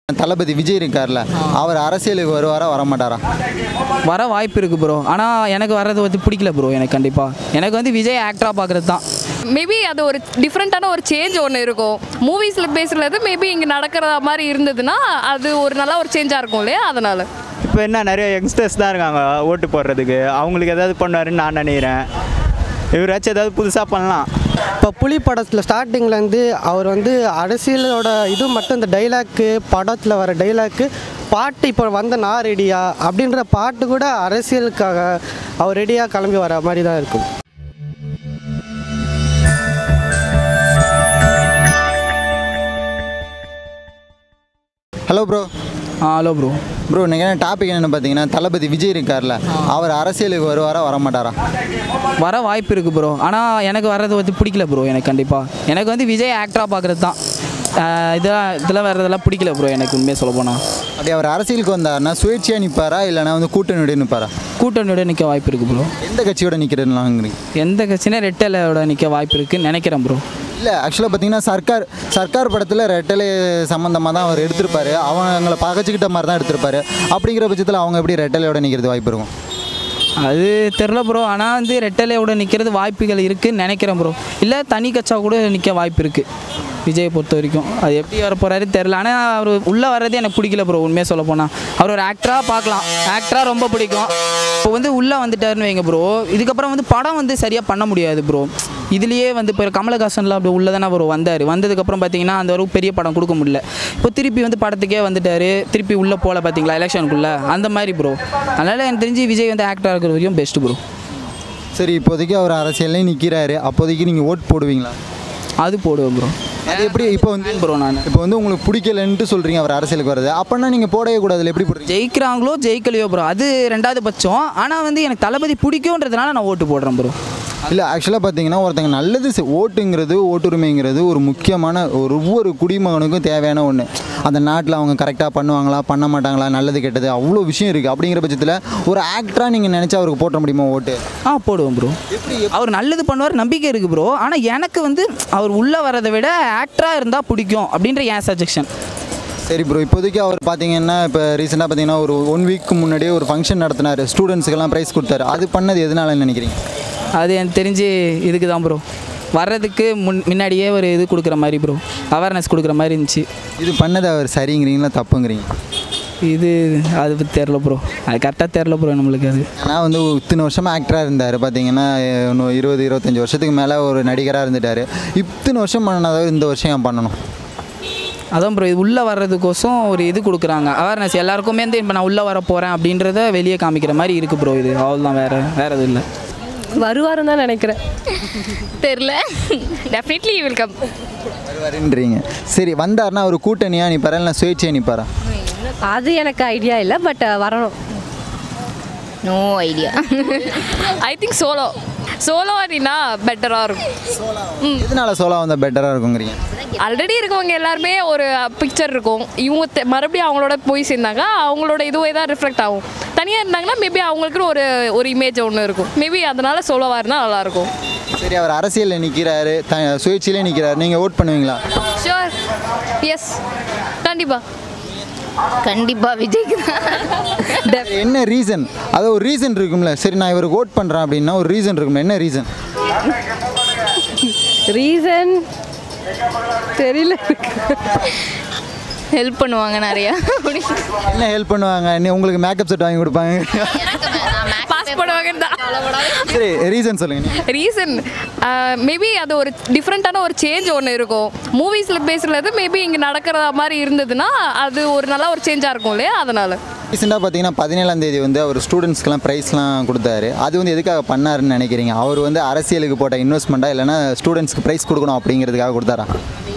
தளபதி விஜய் இருக்கார்ல அவர் அரசியலுக்கு வருவாரா வரமாட்டாரா வர வாய்ப்பு இருக்குது ப்ரோ ஆனால் எனக்கு வர்றது வந்து பிடிக்கல ப்ரோ எனக்கு கண்டிப்பாக எனக்கு வந்து விஜய் ஆக்டராக பார்க்குறது தான் மேபி அது ஒரு டிஃப்ரெண்ட்டான ஒரு சேஞ்ச் ஒன்று இருக்கும் மூவிஸில் பேசுகிறது மேபி இங்கே நடக்கிற மாதிரி இருந்ததுன்னா அது ஒரு நல்ல ஒரு சேஞ்சாக இருக்கும் இல்லையா அதனால் இப்போ என்ன நிறைய யங்ஸ்டர்ஸ் தான் இருக்காங்க ஓட்டு போடுறதுக்கு அவங்களுக்கு ஏதாவது பண்ணுவாருன்னு நான் நினைக்கிறேன் இவராச்சும் ஏதாவது புதுசாக பண்ணலாம் இப்போ புலி படத்தில் ஸ்டார்டிங்லேருந்து அவர் வந்து அரசியலோட இது மட்டும் இந்த டைலாக்கு படத்தில் வர டைலாக்கு பாட்டு இப்போ வந்த நான் ரெடியா அப்படின்ற பாட்டு கூட அரசியலுக்காக அவர் ரெடியாக கிளம்பி வர மாதிரி தான் இருக்கும் hello bro ah hello bro bro நீங்கள் என்ன டாபிக் என்னென்னு பார்த்தீங்கன்னா தளபதி விஜய் இருக்கார்ல அவர் அரசியலுக்கு வருவாரா வரமாட்டாரா வர வாய்ப்பு இருக்குது ப்ரோ ஆனால் எனக்கு வர்றது வந்து பிடிக்கல ப்ரோ எனக்கு கண்டிப்பாக எனக்கு வந்து விஜய் ஆக்டராக பார்க்குறது தான் ஆஹ் இதெல்லாம் இதெல்லாம் வர்றதெல்லாம் பிடிக்கல ப்ரோ எனக்கு உண்மையாக சொல்ல போனால் அப்படி அவர் அரசியலுக்கு வந்தாருன்னா சுயேட்சையாக நிற்பாரா இல்லைனா வந்து கூட்டணியோட நிற்பாரா கூட்டணியோட நிற்க வாய்ப்பு இருக்குது ப்ரோ எந்த கட்சியோட நிற்கிறதுலாங்கிறீங்க எந்த கட்சினா ரெட்டலோட நிற்க வாய்ப்பு இருக்குன்னு நினைக்கிறேன் ப்ரோ இல்லை ஆக்சுவலாக பார்த்தீங்கன்னா சர்க்கார் சர்க்கார் படத்தில் ரெட்டலை சம்மந்தமாக தான் அவர் எடுத்திருப்பாரு அவங்களை பகச்சிக்கிட்ட மாதிரி தான் எடுத்திருப்பாரு அப்படிங்கிற பட்சத்தில் அவங்க எப்படி ரெட்டலையோட நிற்கிறது வாய்ப்பு இருக்கும் அது தெரில ப்ரோ ஆனால் வந்து ரெட்டலையோட நிற்கிறது வாய்ப்புகள் இருக்குன்னு நினைக்கிறேன் ப்ரோ இல்லை தனி கட்சா கூட நிற்க வாய்ப்பு இருக்குது விஜயை பொறுத்த வரைக்கும் அது எப்படி வர போகிறாரு தெரில ஆனால் அவர் உள்ளே வர்றதே எனக்கு பிடிக்கல ப்ரோ உண்மையாக சொல்ல போனால் அவர் ஒரு ஆக்டராக பார்க்கலாம் ஆக்டராக ரொம்ப பிடிக்கும் இப்போ வந்து உள்ளே வந்துட்டாருன்னு வைங்க ப்ரோ இதுக்கப்புறம் வந்து படம் வந்து சரியாக பண்ண முடியாது ப்ரோ இதுலேயே வந்து இப்போ கமலஹாசன்லாம் அப்படி உள்ளே தானே ப்ரோ வந்தார் வந்ததுக்கப்புறம் பார்த்தீங்கன்னா அந்த அளவுக்கு பெரிய படம் கொடுக்க முடியல இப்போ திருப்பி வந்து படத்துக்கே வந்துட்டார் திருப்பி உள்ளே போகல பார்த்தீங்களா எலெக்ஷனுக்குள்ளே அந்த மாதிரி ப்ரோ அதனால் எனக்கு தெரிஞ்சு விஜய் வந்து ஆக்டராக இருக்கிற வரைக்கும் பெஸ்ட் ப்ரோ சரி இப்போதைக்கு அவர் அரசியல்லையும் நிற்கிறாரு அப்போதைக்கு நீங்கள் ஓட் போடுவீங்களா அது போடுவேன் ப்ரோ அது எப்படி இப்போ வந்து ப்ரோ நான் இப்போ வந்து உங்களுக்கு பிடிக்கலன்ட்டு சொல்கிறீங்க அவர் அரசியலுக்கு வருது அப்படின்னா நீங்கள் போடவே கூடாதுல எப்படி போடுறீங்க ஜெயிக்கிறாங்களோ ஜெயிக்கலையோ ப்ரோ அது ரெண்டாவது பட்சம் ஆனால் வந்து எனக்கு தளபதி பிடிக்கும்ன்றதுனால நான் ஓட்டு போடுறேன் ப்ரோ இல்லை ஆக்சுவலாக பார்த்தீங்கன்னா ஒருத்தங்க நல்லது செய்- ஓட்டுங்கிறது ஓட்டுரிமைங்கிறது ஒரு முக்கியமான ஒரு ஒவ்வொரு குடிமகனுக்கும் தேவையான ஒன்று அந்த நாட்டில் அவங்க கரெக்டாக பண்ணுவாங்களா பண்ண மாட்டாங்களா நல்லது கெட்டது அவ்வளோ விஷயம் இருக்குது அப்படிங்கிற பட்சத்தில் ஒரு ஆக்டராக நீங்கள் நினச்சா அவருக்கு போட்ட முடியுமா ஓட்டு ஆ போடுவேன் ப்ரோ அவர் நல்லது பண்ணுவார் நம்பிக்கை இருக்குது ப்ரோ ஆனால் எனக்கு வந்து அவர் உள்ளே வரதை விட ஆக்டராக இருந்தால் பிடிக்கும் அப்படின்ற என் சஜஷன் சரி ப்ரோ இப்போதைக்கு அவர் பார்த்தீங்கன்னா இப்போ ரீசெண்டாக பார்த்தீங்கன்னா ஒரு ஒன் வீக் முன்னாடியே ஒரு ஃபங்க்ஷன் நடத்தினார் ஸ்டூடெண்ட்ஸுக்கெல்லாம் ப்ரைஸ் கொடுத்தாரு அது பண்ணது எதனால நினைக்கிறீங்க அது எனக்கு தெரிஞ்சு இதுக்கு தான் ப்ரோ வர்றதுக்கு முன் முன்னாடியே ஒரு இது கொடுக்குற மாதிரி ப்ரோ அவேர்னஸ் கொடுக்குற மாதிரி இருந்துச்சு இது பண்ணது அவர் சரிங்கிறீங்களா தப்புங்கிறீங்க இது அது பற்றி தெரில ப்ரோ அது கரெக்டாக தெரில ப்ரோ நம்மளுக்கு அது ஏன்னா வந்து இத்தனை வருஷமாக ஆக்டராக இருந்தார் பார்த்தீங்கன்னா இன்னும் இருபது இருபத்தஞ்சி வருஷத்துக்கு மேலே ஒரு நடிகராக இருந்துட்டார் இத்தனை வருஷம் பண்ணாதான் இந்த வருஷம் ஏன் பண்ணணும் அதான் ப்ரோ இது உள்ளே வர்றதுக்கோசம் ஒரு இது கொடுக்குறாங்க அவேர்னஸ் எல்லாருக்குமே வந்து இப்போ நான் உள்ளே வர போகிறேன் அப்படின்றத வெளியே காமிக்கிற மாதிரி இருக்குது ப்ரோ இது அவ்வளோதான் வேறு வேறு எதுவும் இல்லை வருவாருன்னு தான் நினைக்கிறேன் தெரில டெஃபினெட்லி வில் கம் வருவாருன்றீங்க சரி வந்தாருன்னா அவர் கூட்டணியாக நிற்பாரா இல்லை சுயேட்சையாக நிற்பாரா அது எனக்கு ஐடியா இல்லை பட் வரணும் no idea I think solo solo அப்படின்னா பெட்டராக இருக்கும் எதனால சோலா வந்தால் பெட்டராக இருக்குங்கிறீங்க ஆல்ரெடி இருக்கவங்க எல்லாருமே ஒரு பிக்சர் இருக்கும் இவங்க தெ- மறுபடியும் அவங்களோட போய் சேர்ந்தாங்க அவங்களோட இதுவே தான் ரிஃப்ளெக்ட் ஆகும் தனியாக இருந்தாங்கன்னா மேபி அவங்களுக்குன்னு ஒரு ஒரு இமேஜ் ஒன்று இருக்கும் மேபி அதனால சோலோவாக இருந்தால் நல்லாயிருக்கும் சரி அவர் அரசியலில் நிற்கிறாரு த சுயேட்சையிலே நிற்கிறாரு நீங்கள் ஓட் பண்ணுவீங்களா ஷுவர் எஸ் கண்டிப்பாக கண்டிப்பா விஜய்க்கு தான் என்ன ரீசன் அது ஒரு ரீசன் இருக்கும்ல சரி நான் இவருக்கு ஓட் பண்ணுறேன் அப்படின்னா ஒரு ரீசன் இருக்கும்ல என்ன ரீசன் ரீசன் தெரியல ஹெல்ப் பண்ணுவாங்க நிறையா என்ன ஹெல்ப் பண்ணுவாங்க என்ன உங்களுக்கு மேக்கப் செட் வாங்கி கொடுப்பாங்க பாஸ் பண்ணுவாங்கன்னு தான் சரி ரீசன் சொல்லுங்கள் ரீசன் மேபி அது ஒரு டிஃப்ரெண்ட்டான ஒரு சேஞ்ச் ஒன்று இருக்கும் மூவிஸில் பேசுகிறது மேபி இங்கே நடக்கிற மாதிரி இருந்ததுன்னா அது ஒரு நல்ல ஒரு சேஞ்சாக இருக்கும் இல்லையா அதனால் ரீசெண்டாக பார்த்தீங்கன்னா பதினேழாம் தேதி வந்து அவர் ஸ்டூடெண்ட்ஸ்க்கெலாம் ப்ரைஸ்லாம் கொடுத்தாரு அது வந்து எதுக்காக பண்ணாருன்னு நினைக்கிறீங்க அவர் வந்து அரசியலுக்கு போட்ட இன்வெஸ்ட்மெண்ட்டாக இல்லைன்னா ஸ்டூடெண்ட்ஸ்க்கு ப்ரைஸ் கொடுக்கணும் அப்படிங்கிறதுக்காக கொடுத்தாரா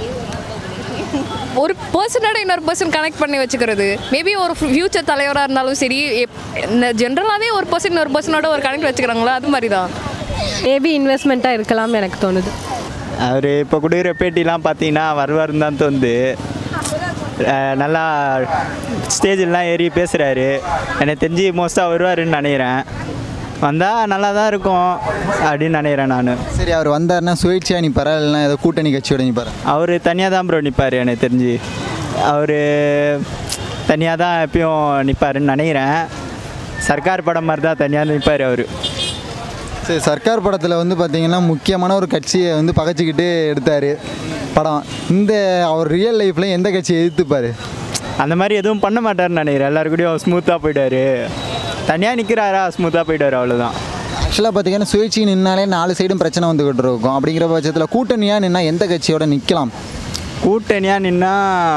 ஒரு பர்சனோட இன்னொரு பர்சன் கனெக்ட் பண்ணி வச்சுக்கிறது மேபி ஒரு ஃப்யூச்சர் தலைவராக இருந்தாலும் சரி ஜென்ரலாகவே ஒரு பர்சன் இன்னொரு பர்சனோட ஒரு கனெக்ட் வச்சுக்கிறாங்களா அது மாதிரி தான் மேபி இன்வெஸ்ட்மெண்ட்டாக இருக்கலாம்னு எனக்கு தோணுது அவர் இப்போ கொடுக்குற பேட்டிலாம் பார்த்தீங்கன்னா வருவாருன்னு தான் தோணுது அஹ் நல்லா ஸ்டேஜிலாம் ஏறி பேசுகிறாரு எனக்கு தெரிஞ்சு மோஸ்ட்டாக வருவாருன்னு நினைக்கிறேன் வந்தால் நல்லா தான் இருக்கும் அப்படின்னு நினைக்கிறேன் நான் சரி அவர் வந்தாருன்னா சுயேட்சையாக நிற்பாரா இல்லைன்னா ஏதோ கூட்டணி கட்சியோட நிற்பாரா அவர் தனியாக தான் ப்ரோ நிற்பார் எனக்கு தெரிஞ்சு அவர் தனியாக தான் எப்பயும் நிற்பாருன்னு நினைக்கிறேன் சர்க்கார் படம் மாதிரி தான் தனியாக நிற்பார் அவர் சரி சர்க்கார் படத்தில் வந்து பார்த்தீங்கன்னா முக்கியமான ஒரு கட்சியை வந்து பகைச்சிக்கிட்டு எடுத்தார் படம் இந்த அவர் ரியல் லைஃப்பில் எந்த கட்சியை எதிர்த்துப்பார் அந்த மாதிரி எதுவும் பண்ண மாட்டாருன்னு நினைக்கிறேன் எல்லாரு கூடயும் ஸ்மூத்தாக போயிட்டாரு தனியாக நிற்கிறாரா ஸ்மூத்தாக போயிட்டாரு அவ்வளோதான் ஆக்சுவலாக பார்த்தீங்கன்னா சுயேட்சை நின்னாலே நாலு சைடும் பிரச்சனை வந்துக்கிட்டு இருக்கும் அப்படிங்கிற பட்சத்தில் கூட்டணியாக நின்னா எந்த கட்சியோட நிற்கலாம் கூட்டணியாக நின்னா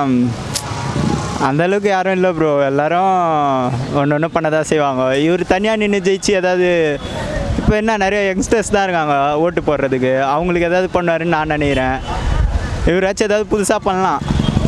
அந்த அளவுக்கு யாரும் இல்லை ப்ரோ எல்லாரும் ஒன்று ஒன்று பண்ண தான் செய்வாங்க இவர் தனியாக நின்று ஜெயிச்சு ஏதாவது இப்போ என்ன நிறைய யங்ஸ்டர்ஸ் தான் இருக்காங்க ஓட்டு போடுறதுக்கு அவங்களுக்கு ஏதாவது பண்ணுவாருன்னு நான் நினைக்கிறேன் இவராச்சும் ஏதாவது புதுசாக பண்ணலாம்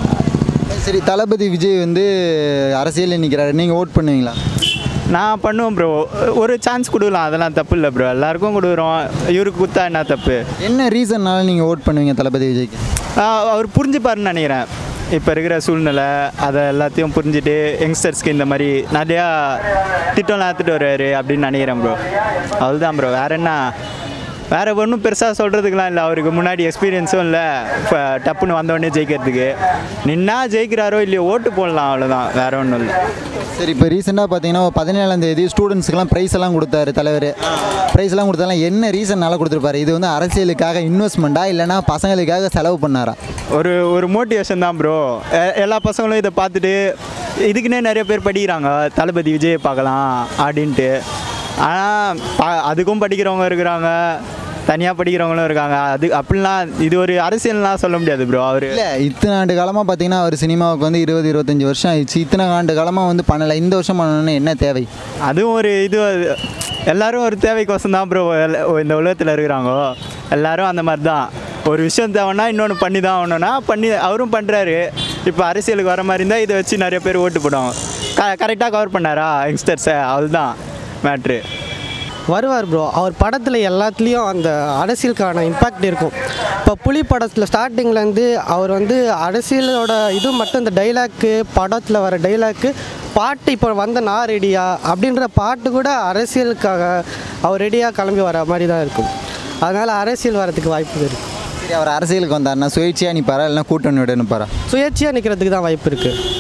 சரி தளபதி விஜய் வந்து அரசியலில் நிற்கிறாரு நீங்கள் ஓட் பண்ணுவீங்களா நான் பண்ணுவேன் ப்ரோ ஒரு சான்ஸ் கொடுக்கலாம் அதெல்லாம் தப்பு இல்லை ப்ரோ எல்லாருக்கும் கொடுக்குறோம் இவருக்கு கொடுத்தா என்ன தப்பு என்ன ரீசன்னால நீங்கள் ஓட் பண்ணுவீங்க தளபதி விஜய்க்கு ஆஹ் அவர் புரிஞ்சுப்பாருன்னு நினைக்கிறேன் இப்போ இருக்கிற சூழ்நிலை அதை எல்லாத்தையும் புரிஞ்சுட்டு யங்ஸ்டர்ஸ்க்கு இந்த மாதிரி நிறையா திட்டம்லாம் எடுத்துகிட்டு வருவார் அப்படின்னு நினைக்கிறேன் ப்ரோ அவ்வளோதான் ப்ரோ வேற என்ன வேற ஒன்றும் பெருசாக சொல்கிறதுக்கெலாம் இல்லை அவருக்கு முன்னாடி எக்ஸ்பீரியன்ஸும் இல்லை இப்போ டப்புன்னு வந்தோடனே ஜெயிக்கிறதுக்கு நின்னா ஜெயிக்கிறாரோ இல்லையோ ஓட்டு போடலாம் அவ்வளோதான் வேற ஒன்றும் இல்லை சரி இப்போ ரீசெண்டாக பார்த்தீங்கன்னா பதினேழாம் தேதி ஸ்டூடெண்ட்ஸ்க்குலாம் ப்ரைஸ் எல்லாம் கொடுத்தாரு தலைவர் ப்ரைஸ் எல்லாம் கொடுத்தாலும் என்ன ரீசன்னால கொடுத்துருப்பாரு இது வந்து அரசியலுக்காக இன்வெஸ்ட்மெண்ட்டா இல்லைனா பசங்களுக்காக செலவு பண்ணாரா ஒரு ஒரு மோட்டிவேஷன் தான் ப்ரோ எல்லா பசங்களும் இதை பார்த்துட்டு இதுக்குன்னே நிறைய பேர் படிக்கிறாங்க தளபதி விஜயை பார்க்கலாம் அப்படின்ட்டு ஆனால் பா அதுக்கும் படிக்கிறவங்க இருக்கிறாங்க தனியாக படிக்கிறவங்களும் இருக்காங்க அது அப்படிலாம் இது ஒரு அரசியல்லாம் சொல்ல முடியாது ப்ரோ அவர் இல்லை இத்தனை ஆண்டு காலமாக பார்த்தீங்கன்னா அவர் சினிமாவுக்கு வந்து இருபது இருபத்தஞ்சி வருஷம் ஆயிடுச்சு இத்தனை ஆண்டு காலமாக வந்து பண்ணலை இந்த வருஷம் பண்ணணும்னு என்ன தேவை அதுவும் ஒரு இது எல்லாரும் ஒரு தேவைக்கோசம் தான் ப்ரோ இந்த உலகத்தில் இருக்கிறாங்க எல்லாரும் அந்த மாதிரி தான் ஒரு விஷயம் தேவைன்னா இன்னொன்று பண்ணி தான் ஆகணும்னா பண்ணி அவரும் பண்ணுறாரு இப்போ அரசியலுக்கு வர மாதிரி இருந்தால் இதை வச்சு நிறைய பேர் ஓட்டு போடுவாங்க க கரெக்டாக கவர் பண்ணாரா யங்ஸ்டர்ஸை அதுதான் மேட்ரு வருவார் ப்ரோ அவர் படத்தில் எல்லாத்துலேயும் அந்த அரசியலுக்கான இம்பேக்ட் இருக்கும் இப்போ புலி படத்தில் ஸ்டார்டிங்லேருந்து அவர் வந்து அரசியலோட இது மட்டும் இந்த டைலாக்கு படத்தில் வர டைலாக்கு பாட்டு இப்போ வந்த நான் ரெடியா அப்படின்ற பாட்டு கூட அரசியலுக்காக அவர் ரெடியாக கிளம்பி வர மாதிரி தான் இருக்கும் அதனால் அரசியல் வரதுக்கு வாய்ப்பு இருக்குது சரி அவர் அரசியலுக்கு வந்தாருன்னா சுயேட்சையாக நிற்பாரா இல்லைனா கூட்டணியோட நிற்பாரா சுயேட்சையாக நிற்கிறதுக்கு தான் வாய்ப்பு இருக்குது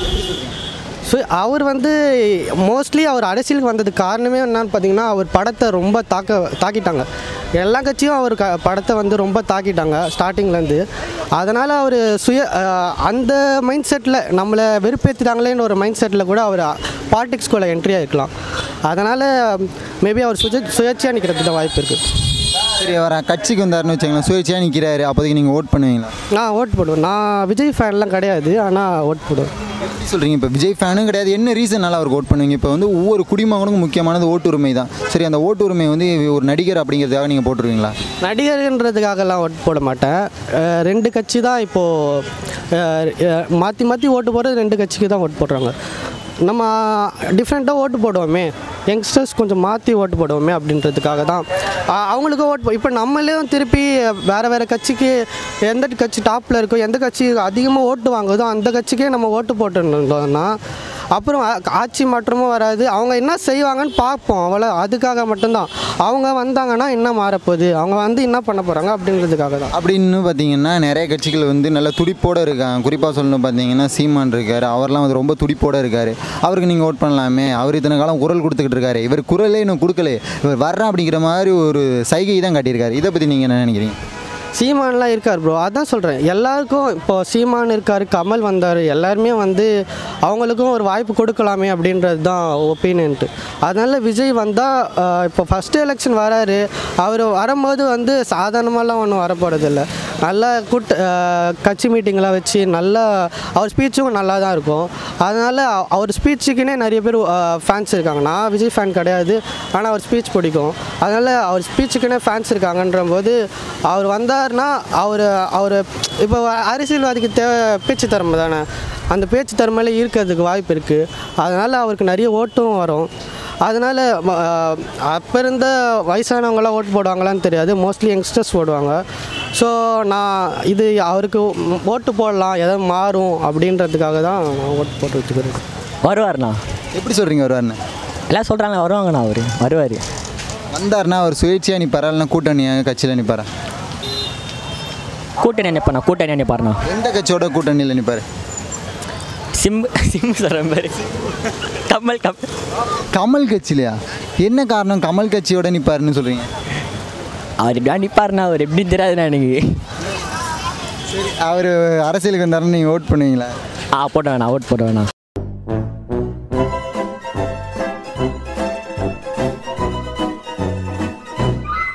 ஸோ அவர் வந்து மோஸ்ட்லி அவர் அரசியலுக்கு வந்ததுக்கு காரணமே என்னன்னு பார்த்தீங்கன்னா அவர் படத்தை ரொம்ப தாக்க தாக்கிட்டாங்க எல்லா கட்சியும் அவர் க படத்தை வந்து ரொம்ப தாக்கிட்டாங்க ஸ்டார்டிங்லேருந்து அதனால் அவர் சுய அஹ், அந்த மைண்ட் செட்டில் நம்மளை வெறுப்பேற்றிட்டாங்களேன்னு ஒரு மைண்ட் செட்டில் கூட அவர் பாலிடிக்ஸ்குள்ளே என்ட்ரி ஆகிருக்கலாம் அதனால் மேபி அவர் சுய சுயேட்சையாக நிற்கிறதுக்கு தான் வாய்ப்பு இருக்குது சரி அவர் கட்சிக்கு வந்தாருன்னு வச்சுங்களேன் சுயேட்சையாக நிற்கிறாரு அப்போதைக்கு நீங்கள் ஓட் பண்ணுவீங்களா நான் ஓட் போடுவேன் நான் விஜய் ஃபேன்லாம் கிடையாது ஆனால் ஓட் போடுவேன் எப்படி சொல்கிறீங்க இப்போ விஜய் ஃபேனும் கிடையாது என்ன ரீசன்னால அவருக்கு ஓட் பண்ணுவீங்க இப்போ வந்து ஒவ்வொரு குடிமகனுக்கும் முக்கியமானது ஓட்டு உரிமை தான் சரி அந்த ஓட்டு உரிமை வந்து ஒரு நடிகர் அப்படிங்கிறதுக்காக நீங்கள் போட்டுருவீங்களா நடிகர்ன்றதுக்காகலாம் ஓட்டு போட மாட்டேன் அஹ் ரெண்டு கட்சி தான் இப்போது மாற்றி மாற்றி ஓட்டு போடுறது ரெண்டு கட்சிக்கு தான் ஓட்டு போடுறாங்க நம்ம டிஃப்ரெண்ட்டாக ஓட்டு போடுவோமே யங்ஸ்டர்ஸ் கொஞ்சம் மாற்றி ஓட்டு போடுவோமே அப்படின்றதுக்காக தான் அஹ் அவங்களுக்கு ஓட்டு இப்போ நம்மளையும் திருப்பி வேறு வேறு கட்சிக்கு எந்த கட்சி டாப்பில் இருக்கோ எந்த கட்சி அதிகமாக ஓட்டு வாங்குதோ அந்த கட்சிக்கே நம்ம ஓட்டு போட்டுருந்தோம்னா அப்புறம் ஆ- ஆட்சி மாற்றமும் வராது அவங்க என்ன செய்வாங்கன்னு பார்ப்போம் அவ்வளோ அதுக்காக மட்டும்தான் அவங்க வந்தாங்கன்னா என்ன மாறப்போகுது அவங்க வந்து என்ன பண்ண போகிறாங்க அப்படின்றதுக்காக தான் அப்படின்னு பார்த்தீங்கன்னா நிறைய கட்சிகள் வந்து நல்ல துடிப்போடு இருக்காங்க குறிப்பாக சொல்லணும் பார்த்தீங்கன்னா சீமான் இருக்கார் அவர்லாம் வந்து ரொம்ப துடிப்போடு இருக்கார் அவருக்கு நீங்கள் ஓட் பண்ணலாமே அவர் இத்தனை காலம் குரல் கொடுத்துக்கிட்டு இருக்காரு இவர் குரலே இன்னும் கொடுக்கல இவர் வர்றேன் அப்படிங்கிற மாதிரி ஒரு சைகை தான் காட்டியிருக்காரு இதை பற்றி நீங்கள் என்ன நினைக்கிறீங்க சீமான்லாம் இருக்கார் ப்ரோ அதான் சொல்கிறேன் எல்லாருக்கும் இப்போ சீமான் இருக்கார் கமல் வந்தார் எல்லாருமே வந்து அவங்களுக்கும் ஒரு வாய்ப்பு கொடுக்கலாமே அப்படின்றது தான் ஒப்பீனியன்ட்டு அதனால் விஜய் வந்தால் இப்போ ஃபஸ்ட்டு எலெக்ஷன் வராரு அவர் வரும்போது வந்து சாதாரணமாலாம் ஒன்றும் வரப்போகிறதில்ல நல்ல கூட்ட அஹ், கட்சி மீட்டிங்லாம் வச்சு நல்லா அவர் ஸ்பீச்சும் நல்லா தான் இருக்கும் அதனால் அவர் ஸ்பீச்சுக்குன்னே நிறைய பேர் ஃபேன்ஸ் இருக்காங்க நான் விஜய் ஃபேன் கிடையாது ஆனால் அவர் ஸ்பீச் பிடிக்கும் அதனால் அவர் ஸ்பீச்சுக்குன்னே ஃபேன்ஸ் இருக்காங்கன்ற போது அவர் வந்தார்னா அவர் அவர் இப்போ அரசியல்வாதிக்கு தேவை பேச்சு திறமை தானே அந்த பேச்சு திறமையில ஈர்க்கிறதுக்கு வாய்ப்பு இருக்குது அதனால் அவருக்கு நிறைய ஓட்டும் வரும் அதனால் அப்போ இருந்த வயசானவங்களாம் ஓட்டு போடுவாங்களான்னு தெரியாது மோஸ்ட்லி யங்ஸ்டர்ஸ் போடுவாங்க ஸோ நான் இது அவருக்கு ஓட்டு போடலாம் எதாவது மாறும் அப்படின்றதுக்காக தான் நான் ஓட்டு போட்டு வச்சுக்கிறேன் வருவார்ண்ணா எப்படி சொல்கிறீங்க வருவார்னு எல்லாம் சொல்கிறாங்க வருவாங்கண்ணா அவர் வருவார் வந்தார்னா அவர் சுயேட்சையாக நிற்பாரா இல்லைனா கூட்டணியாக கட்சியில் நிற்பாரா கூட்டணி நினைப்பண்ணா கூட்டணி நினைப்பாருண்ணா எந்த கட்சியோட கூட்டணியில் நிற்பார் சிம் சிம் சொல்கிறேன் பாரு கமல் கமல் கமல் கட்சியிலையா என்ன காரணம் கமல் கட்சியோட நிற்பாருன்னு சொல்கிறீங்க அவர் எப்படியா நிற்பாருண்ணா அவர் எப்படி தெரியாதுண்ணா எனக்கு அவர் அரசியலுக்கு வந்தாருன்னு நீங்கள் ஓட் பண்ணுவீங்களா ஆ போட்ட வேணாம் ஓட் போட்ட வேணாம்